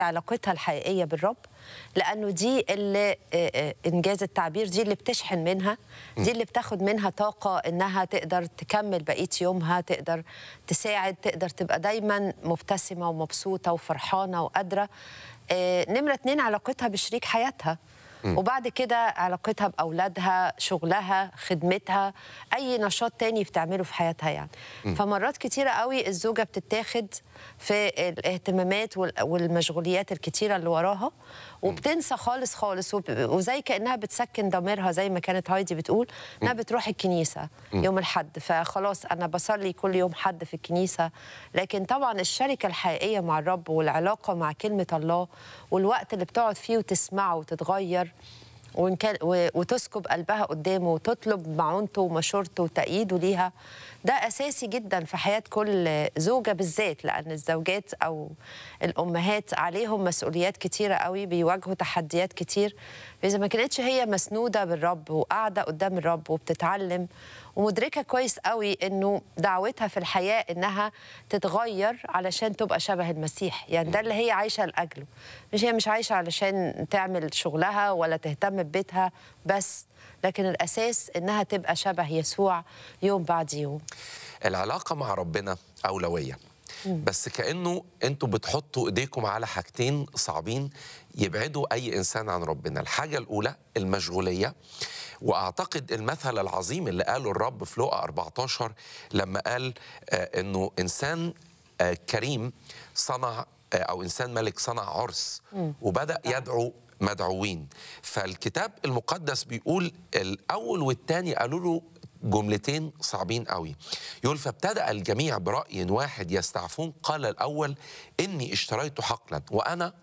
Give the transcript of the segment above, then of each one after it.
علاقتها الحقيقيه بالرب لانه دي اللي آه، آه، انجاز التعبير دي اللي بتشحن منها دي اللي بتاخد منها طاقه انها تقدر تكمل بقيه يومها تقدر تساعد تقدر تبقى دايما مبتسمه ومبسوطه وفرحانه وقادره آه، نمره اتنين علاقتها بشريك حياتها وبعد كده علاقتها بأولادها شغلها خدمتها أي نشاط تاني بتعمله في حياتها يعني فمرات كتيرة قوي الزوجة بتتاخد في الاهتمامات وال- والمشغوليات الكتيرة اللي وراها وبتنسى خالص خالص وب- وزي كأنها بتسكن ضميرها زي ما كانت هايدي بتقول إنها بتروح الكنيسة يوم الحد فخلاص أنا بصلي كل يوم حد في الكنيسة لكن طبعا الشركة الحقيقية مع الرب والعلاقة مع كلمة الله والوقت اللي بتقعد فيه وتسمعه وتتغير وإن كان و- وتسكب قلبها قدامه وتطلب معونته ومشورته وتأييده ليها ده أساسي جدا في حياة كل زوجة بالذات لأن الزوجات أو الأمهات عليهم مسؤوليات كتيرة قوي بيواجهوا تحديات كتير إذا ما كانتش هي مسنودة بالرب وقاعدة قدام الرب وبتتعلم ومدركة كويس قوي إنه دعوتها في الحياة إنها تتغير علشان تبقى شبه المسيح يعني ده اللي هي عايشة لأجله مش هي مش عايشة علشان تعمل شغلها ولا تهتم ببيتها بس لكن الأساس إنها تبقى شبه يسوع يوم بعد يوم العلاقة مع ربنا أولوية بس كأنه أنتوا بتحطوا إيديكم على حاجتين صعبين يبعدوا أي إنسان عن ربنا الحاجة الأولى المشغولية وأعتقد المثل العظيم اللي قاله الرب في لقا 14 لما قال آه أنه إنسان آه كريم صنع آه أو إنسان ملك صنع عرس وبدأ يدعو مدعوين فالكتاب المقدس بيقول الأول والتاني قالوا له جملتين صعبين قوي يقول فابتدأ الجميع برأي واحد يستعفون قال الأول إني اشتريت حقلا وأنا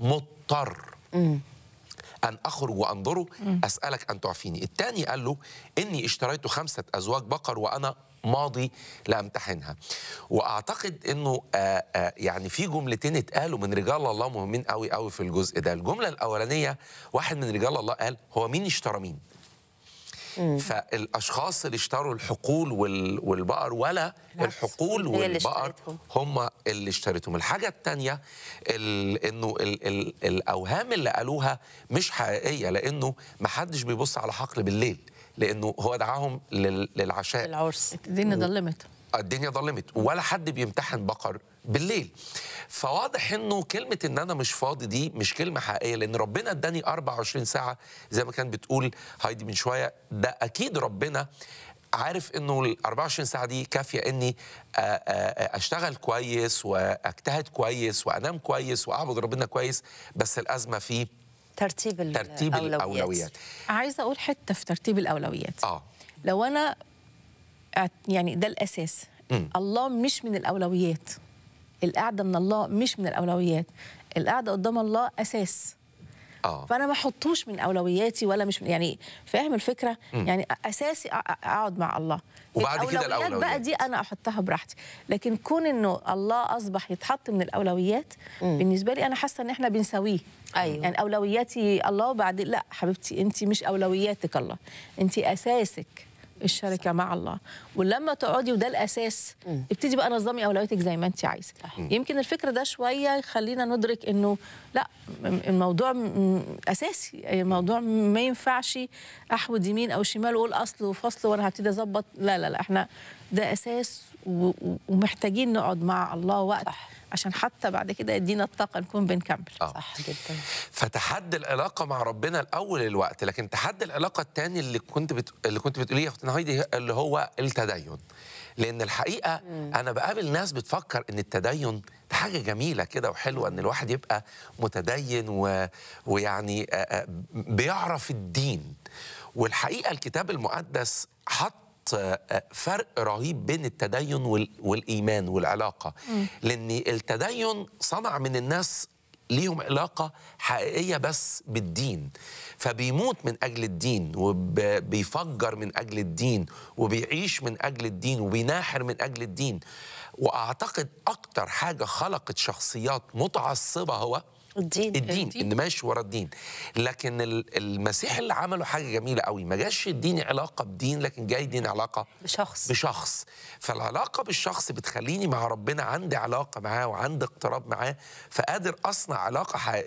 مضطر أن أخرج وأنظره أسألك أن تعفيني الثاني قال له إني اشتريت خمسة أزواج بقر وأنا ماضي لأمتحنها وأعتقد أنه آآ آآ يعني في جملتين اتقالوا من رجال الله مهمين قوي قوي في الجزء ده الجملة الأولانية واحد من رجال الله قال هو مين اشترى مين فالاشخاص اللي اشتروا الحقول وال- والبقر ولا الحقول هي اللي والبقر اشترتهم. هم اللي اشتريتهم الحاجه الثانيه انه ال ال الاوهام اللي قالوها مش حقيقيه لانه ما حدش بيبص على حقل بالليل لانه هو دعاهم لل- للعشاء العرس الدنيا ضلمت الدنيا ظلمت ولا حد بيمتحن بقر بالليل فواضح انه كلمه ان انا مش فاضي دي مش كلمه حقيقيه لان ربنا اداني 24 ساعه زي ما كان بتقول هايدي من شويه ده اكيد ربنا عارف انه ال 24 ساعه دي كافيه اني آه، آه، آه، اشتغل كويس واجتهد كويس وانام كويس واعبد ربنا كويس بس الازمه في ترتيب ترتيب الاولويات عايزه اقول حته في ترتيب الاولويات اه لو انا اعت- يعني ده الاساس مم. الله مش من الاولويات القعده من الله مش من الاولويات القعده قدام الله اساس اه فانا ما احطوش من اولوياتي ولا مش من يعني فاهم الفكره يعني اساسي أ- أ- اقعد مع الله وبعد كده الأولويات الأولويات. بقى دي انا احطها براحتي لكن كون انه الله اصبح يتحط من الاولويات بالنسبه لي انا حاسه ان احنا بنساويه أيوة. يعني اولوياتي الله وبعدين لا حبيبتي انت مش اولوياتك الله انت اساسك الشركه مع الله ولما تقعدي وده الاساس ابتدي بقى نظمي اولوياتك زي ما انت عايزه يمكن الفكره ده شويه يخلينا ندرك انه لا م- الموضوع م- اساسي الموضوع ما ينفعش احود يمين او شمال واقول اصل وفصل وانا هبتدي اظبط لا لا لا احنا ده اساس و- و- ومحتاجين نقعد مع الله وقت صح. عشان حتى بعد كده يدينا الطاقه نكون بنكمل آه. صح جدا فتحدي العلاقه مع ربنا الاول الوقت لكن تحدي العلاقه الثاني اللي كنت بت... اللي كنت بتقوليه يا اختنا هايدي اللي هو التدين لان الحقيقه انا بقابل ناس بتفكر ان التدين ده حاجه جميله كده وحلوه ان الواحد يبقى متدين و... ويعني آه، آه، بيعرف الدين والحقيقه الكتاب المقدس حط آه، آه، فرق رهيب بين التدين وال- والايمان والعلاقه لان التدين صنع من الناس ليهم علاقة حقيقية بس بالدين فبيموت من أجل الدين وبيفجر من أجل الدين وبيعيش من أجل الدين وبيناحر من أجل الدين وأعتقد أكتر حاجة خلقت شخصيات متعصبة هو الدين الدين الدين. ان ماشي ورا الدين لكن ال- المسيح اللي عمله حاجه جميله قوي ما جاش يديني علاقه بدين لكن جاي يديني علاقه بشخص بشخص فالعلاقه بالشخص بتخليني مع ربنا عندي علاقه معاه وعندي اقتراب معاه فقادر اصنع علاقه حقيقيه